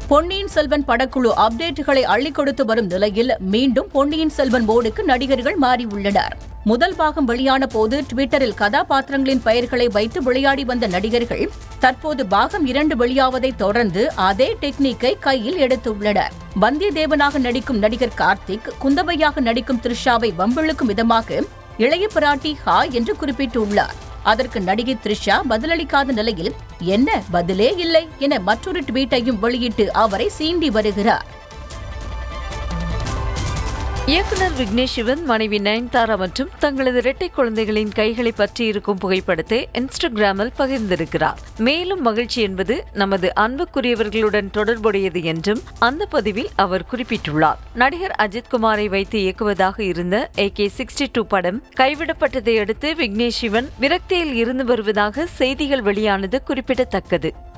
பொன்னியின் செல்வன் படக்குழு அப்டேட்டுகளை அள்ளிக் கொடுத்து வரும் நிலையில் மீண்டும் பொன்னியின் செல்வன் மோடுக்கு நடிகர்கள் மாறியுள்ளனர் முதல் பாகம் வெளியான போது ட்விட்டரில் கதாபாத்திரங்களின் பெயர்களை வைத்து விளையாடி வந்த நடிகர்கள் தற்போது பாகம் இரண்டு வெளியாவதை தொடர்ந்து அதே டெக்னிக்கை கையில் எடுத்துள்ளனர் வந்தியத்தேவனாக நடிக்கும் நடிகர் கார்த்திக் குந்தவையாக நடிக்கும் த்ரிஷாவை வம்பிழுக்கும் விதமாக இளைய பிராட்டி ஹா என்று குறிப்பிட்டுள்ளார் அதற்கு நடிகை த்ரிஷா பதிலளிக்காத நிலையில் என்ன பதிலே இல்லை என மற்றொரு ட்வீட்டையும் வெளியிட்டு அவரை சீண்டி வருகிறார் இயக்குனர் விக்னேஷ் சிவன் மனைவி நயன்தாரா மற்றும் தங்களது இரட்டை குழந்தைகளின் கைகளை பற்றி இருக்கும் புகைப்படத்தை இன்ஸ்டாகிராமில் பகிர்ந்திருக்கிறார் மேலும் மகிழ்ச்சி என்பது நமது அன்புக்குரியவர்களுடன் தொடர்புடையது என்றும் அந்த பதிவில் அவர் குறிப்பிட்டுள்ளார் நடிகர் அஜித் குமாரை வைத்து இயக்குவதாக இருந்த ஏ கே சிக்ஸ்டி டூ படம் கைவிடப்பட்டதை அடுத்து விக்னேஷ் சிவன் விரக்தியில் இருந்து வருவதாக செய்திகள் வெளியானது குறிப்பிடத்தக்கது